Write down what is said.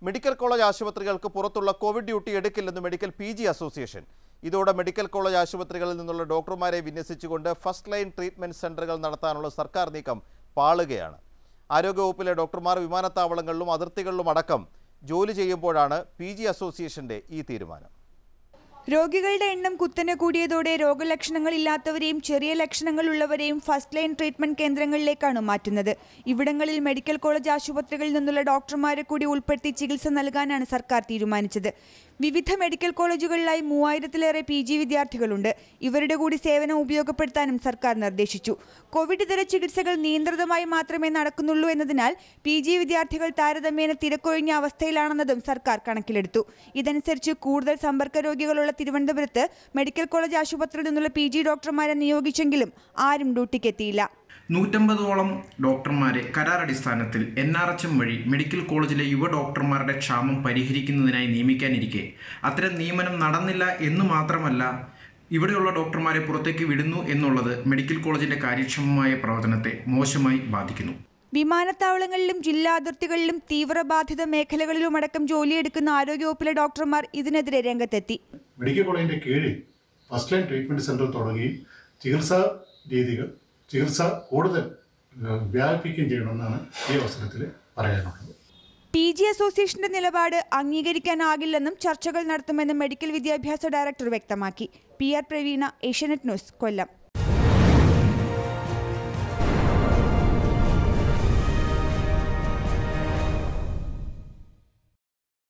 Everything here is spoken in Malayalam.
മെഡിക്കൽ കോളേജ് ആശുപത്രികൾക്ക് പുറത്തുള്ള കോവിഡ് ഡ്യൂട്ടി എടുക്കില്ലെന്ന് മെഡിക്കൽ പി ജി അസോസിയേഷൻ ഇതോടെ മെഡിക്കൽ കോളേജ് ആശുപത്രികളിൽ നിന്നുള്ള ഡോക്ടർമാരെ വിന്യസിച്ചുകൊണ്ട് ഫസ്റ്റ് ലൈൻ ട്രീറ്റ്മെന്റ് സെന്ററുകൾ നടത്താനുള്ള സർക്കാർ നീക്കം പാളുകയാണ് ആരോഗ്യവകുപ്പിലെ ഡോക്ടർമാർ വിമാനത്താവളങ്ങളിലും അതിർത്തികളിലും അടക്കം ജോലി ചെയ്യുമ്പോഴാണ് പി ജി അസോസിയേഷന്റെ ഈ തീരുമാനം രോഗികളുടെ എണ്ണം കുത്തനെ കൂടിയതോടെ രോഗലക്ഷണങ്ങളില്ലാത്തവരെയും ചെറിയ ലക്ഷണങ്ങളുള്ളവരെയും ഫസ്റ്റ് ലൈൻ ട്രീറ്റ്മെന്റ് കേന്ദ്രങ്ങളിലേക്കാണ് മാറ്റുന്നത് ഇവിടങ്ങളിൽ മെഡിക്കൽ കോളേജ് ആശുപത്രികളിൽ നിന്നുള്ള ഡോക്ടർമാരെ കൂടി ഉൾപ്പെടുത്തി ചികിത്സ നൽകാനാണ് സർക്കാർ തീരുമാനിച്ചത് വിവിധ മെഡിക്കൽ കോളേജുകളിലായി മൂവായിരത്തിലേറെ പി ജി വിദ്യാർത്ഥികളുണ്ട് ഇവരുടെ കൂടി സേവനം ഉപയോഗപ്പെടുത്താനും സർക്കാർ നിർദ്ദേശിച്ചു കോവിഡ് ഇതര ചികിത്സകൾ നിയന്ത്രിതമായി മാത്രമേ നടക്കുന്നുള്ളൂ എന്നതിനാൽ പി ജി വിദ്യാർത്ഥികൾ താരതമ്യേന തിരക്കൊഴിഞ്ഞ അവസ്ഥയിലാണെന്നതും സർക്കാർ കണക്കിലെടുത്തു ഇതനുസരിച്ച് കൂടുതൽ സമ്പർക്ക രോഗികളുള്ള തിരുവനന്തപുരത്ത് മെഡിക്കൽ കോളേജ് ആശുപത്രിയിൽ നിന്നുള്ള പി ജി ഡോക്ടർമാരെ നിയോഗിച്ചെങ്കിലും ആരും ഡ്യൂട്ടിക്കെത്തിയില്ല നൂറ്റമ്പതോളം ഡോക്ടർമാരെ കരാറടിസ്ഥാനത്തിൽ എൻ ആർ എച്ച് എം വഴി മെഡിക്കൽ കോളേജിലെ യുവ ഡോക്ടർമാരുടെ ക്ഷാമം പരിഹരിക്കുന്നതിനായി നിയമിക്കാനിരിക്കെ അത്തരം നിയമനം നടന്നില്ല എന്ന് മാത്രമല്ല ഇവിടെയുള്ള ഡോക്ടർമാരെ പുറത്തേക്ക് വിടുന്നു എന്നുള്ളത് മെഡിക്കൽ കോളേജിന്റെ കാര്യക്ഷമമായ പ്രവർത്തനത്തെ മോശമായി ബാധിക്കുന്നു വിമാനത്താവളങ്ങളിലും ജില്ലാ അതിർത്തികളിലും തീവ്രബാധിത മേഖലകളിലുമടക്കം ജോലിയെടുക്കുന്ന ആരോഗ്യവകുപ്പിലെ ഡോക്ടർമാർ ഇതിനെതിരെ രംഗത്തെത്തി മെഡിക്കൽ കോളേജിൻ്റെ കീഴിൽ ഫസ്റ്റ് ലൈൻ ട്രീറ്റ്മെൻറ്റ് സെൻറ്റർ തുടങ്ങി ചികിത്സാ രീതികൾ ചികിത്സ കൂടുതൽ ഏഹ്, വ്യാപിപ്പിക്കുകയും ചെയ്യണമെന്നാണ് ഈ അവസരത്തിൽ പറയാനുള്ളത് പി ജി അസോസിയേഷന്റെ നിലപാട് അംഗീകരിക്കാനാകില്ലെന്നും ചർച്ചകൾ നടത്തുമെന്നും മെഡിക്കൽ വിദ്യാഭ്യാസ ഡയറക്ടർ വ്യക്തമാക്കി P R Praveena Asianet news കൊല്ലം